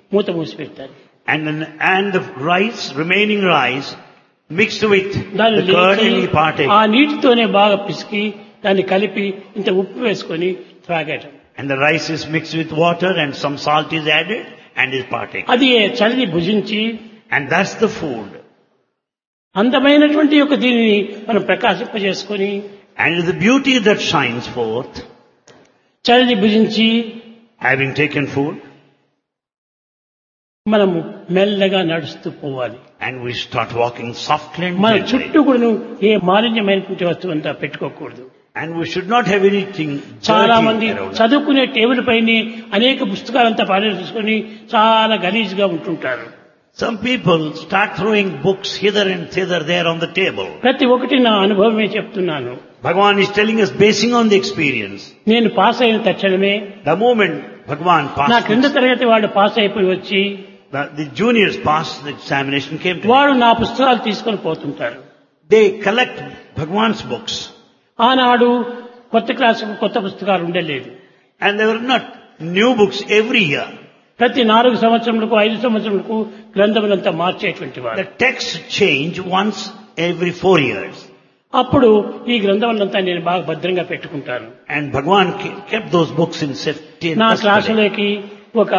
మూత మూసి పెడతారు And, then- and the rice, remaining rice, mixed with దాన్ని the curd లేచి and he partake. ఆ నీటితోనే బాగా పిసికి దాన్ని కలిపి ఇంత ఉప్పు వేసుకొని త్రాగటం And the rice is mixed with water and some salt is added and is partake. అది చలిని భుజించి And that's the food. అందమైనటువంటి యొక్క దీనిని మనం ప్రకాశింపజేసుకొని And the beauty that shines forth, చలిని భుజించి having taken food, మనము మెల్లగా నడుస్తూ పోవాలి and we start walking softly and మన gently. చుట్టూ కూడా ఏ మాలిన్యమైనటువంటి వస్తువు అంతా పెట్టుకోకూడదు And we should not have anything చాలా dirty మంది around us. చదువుకునే టేబుల్ పైన అనేక పుస్తకాలంతా పారేసుకొని చాలా గలీజ్గా ఉంటుంటారు Some people start throwing books hither and thither there on the table. ప్రతి ఒక్కటి నా అనుభవమే చెప్తున్నాను Bhagavan is telling us basing on the experience. నేను పాస్ అయిన తక్షణమే The moment Bhagavan నా passed, క్రింద తరగతి వాడు పాస్ అయిపోయి వచ్చి the, the juniors passed the examination came to వాడు నా పుస్తకాలు తీసుకొని పోతుంటారు They collect Bhagavan's books. ఆనాడు కొత్త క్లాసుకు కొత్త పుస్తకాలు ఉండలేదు And there were not new books every year. ప్రతి నాలుగు సంవత్సరములకు ఐదు సంవత్సరములకు గ్రంథములంతా మార్చేటువంటి వారు The texts change once every four years. అప్పుడు ఈ గ్రంథములంతా నేను బాగా భద్రంగా పెట్టుకుంటాను And Bhagavan ke- kept those books in safety and నా custody. క్లాసులోకి ఒక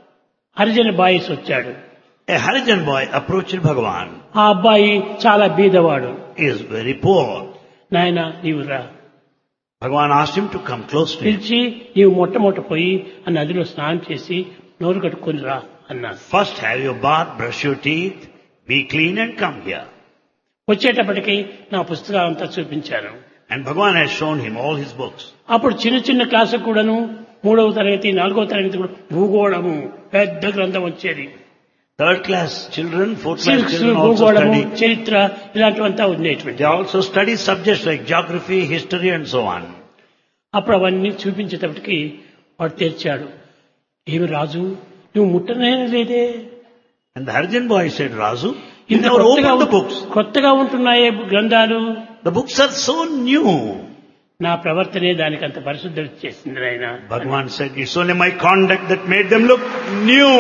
హరిజన బాయిస్ వచ్చాడు A Harijan boy approached Bhagavan. ఆ అబ్బాయి చాలా బీదవాడు He is very poor. నాయన నీవు రా Bhagavan asked him to come close to him. పిలిచి నీవు మొట్టమొదట పోయి ఆ నదిలో స్నానం చేసి నోరు కట్టుకొని రా అన్నాను First have your bath, brush your teeth, be clean and come here. వచ్చేటప్పటికి నా పుస్తకాలంతా చూపించాను And Bhagavan has shown him all his books. అప్పుడు చిన్న చిన్న క్లాసుకు కూడాను మూడవ తరగతి నాలుగవ తరగతి కూడా భూగోళము పెద్ద గ్రంథం వచ్చేది Third class children, fourth class civics children also భూగోళము study. చరిత్ర ఇలాంటివంతా ఉండేటువంటి They also study subjects like geography, history and so on. అప్పుడు అవన్నీ చూపించేటప్పటికి వాడు తెచ్చాడు ఏమి రాజు నువ్వు ముట్టనే లేదే And the Harijan boy said, Razu, you ఇంత never కొత్తగా opened the books. కొత్తగా ఉంటున్నాయే గ్రంథాలు The books are so new. నా ప్రవర్తనే దానికి అంత పరిశుద్ధ చేసింది ఆయన Bhagavan said, it's only my conduct that made them look new,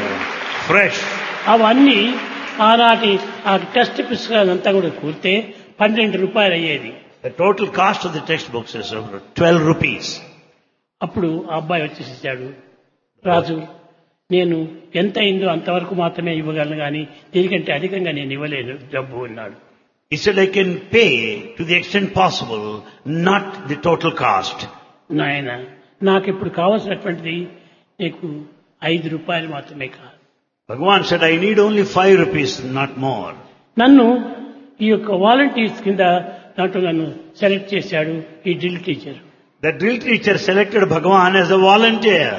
fresh. అవన్నీ ఆనాటి ఆ టెక్స్ట్ పుస్తకాలంతా కూడా కూర్తే పన్నెండు రూపాయలు అయ్యేది The total cost of the textbooks is over 12 rupees. అప్పుడు ఆ అబ్బాయి వచ్చేసేసాడు రాజు నేను ఎంత అయిందో అంతవరకు మాత్రమే ఇవ్వగలను కానీ దీనికంటే అధికంగా నేను ఇవ్వలేను డబ్బు అన్నాడు He said, I can pay to the extent possible, not the total cost. నాయన నాకు ఇప్పుడు కావాల్సినటువంటిది నీకు ఐదు రూపాయలు మాత్రమే కాదు Bhagavan said, I need only 5 rupees, not more. నన్ను ఈ యొక్క వాలంటీర్స్ కింద దాంట్లో నన్ను సెలెక్ట్ చేశాడు ఈ drill teacher The drill teacher selected Bhagavan as a volunteer.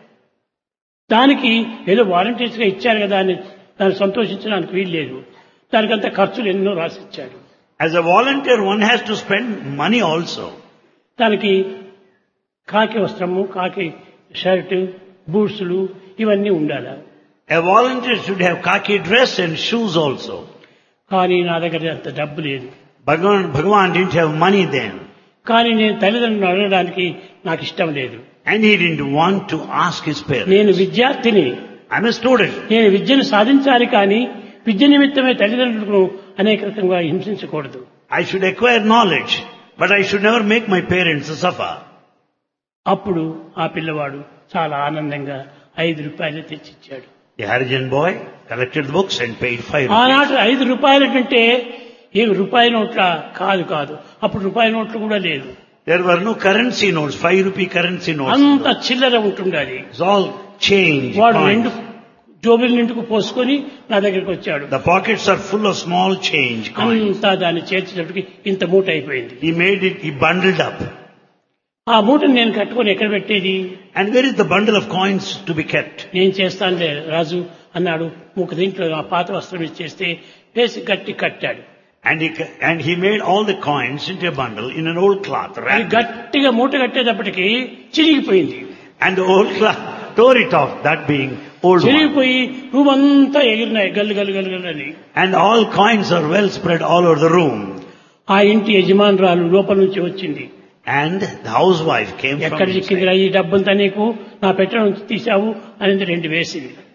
దానికి ఏదో వాలంటీర్స్ గా ఇచ్చారు కదా అని దాన్ని సంతోషించడానికి వీలు లేదు దానికంత ఖర్చులు ఎన్నో రాసిచ్చాడు As a volunteer, one has to spend money also. దానికి కాకి వస్త్రము కాకి షర్ట్ బూట్స్లు ఇవన్నీ ఉండాలి A volunteer should have khaki dress and shoes also. కానీ నా దగ్గర అంత డబ్బు లేదు Bhagavan, Bhagavan didn't have money then. కానీ నేను తల్లిదండ్రులను అడగడానికి నాకు ఇష్టం లేదు And he didn't want to ask his parents. నేను విద్యార్థిని I'm a student. నేను విద్యను సాధించాలి కానీ విద్య నిమిత్తమే తల్లిదండ్రులను అనేక రకంగా హింసించకూడదు I should acquire knowledge, but I should never make my parents suffer. అప్పుడు ఆ పిల్లవాడు చాలా ఆనందంగా ఐదు రూపాయలు తెచ్చిచ్చాడు The Harijan boy collected the books and paid five rupees. ఆనాటి ఐదు రూపాయలు అంటే ఏమి రూపాయి నోట్ల కాదు కాదు అప్పుడు రూపాయి నోట్లు కూడా లేదు There were no currency notes, five rupee currency notes. అంత చిల్లర ఉంటుండాలి It's all change. వాడు coins. రెండు జోబుల నిండుకు పోసుకొని నా దగ్గరికి వచ్చాడు The pockets are full of small change coins. అంతా దాన్ని చేర్చేటప్పటికి ఇంత మూట అయిపోయింది He made it, he bundled up. ఆ మూటను నేను కట్టుకొని ఎక్కడ పెట్టేది And where is the bundle of coins to be kept? నేను చేస్తానులే రాజు అన్నాడు ఒక దీంట్లో ఆ పాత వస్త్రం ఇచ్చేస్తే వేసి గట్టి కట్టాడు And he, and he made all the coins into a bundle in an old cloth, అది wrapped. గట్టిగా మూట కట్టేటప్పటికి చిరిగిపోయింది And the old cloth tore it off, that being old one. చిరిగిపోయి రూమ్ అంతా ఎగిరినాయి గల్లు గల్లు గల్లు గల్లు అని And all coins are well spread all over the room. ఆ ఇంటి యజమానురాలు లోపల నుంచి వచ్చింది And the housewife came ఎక్కడ from చిక్కిందిరా inside. ఈ డబ్బంతా నీకు నా పెట్టె నుంచి తీశావు అనేది రెండు వేసింది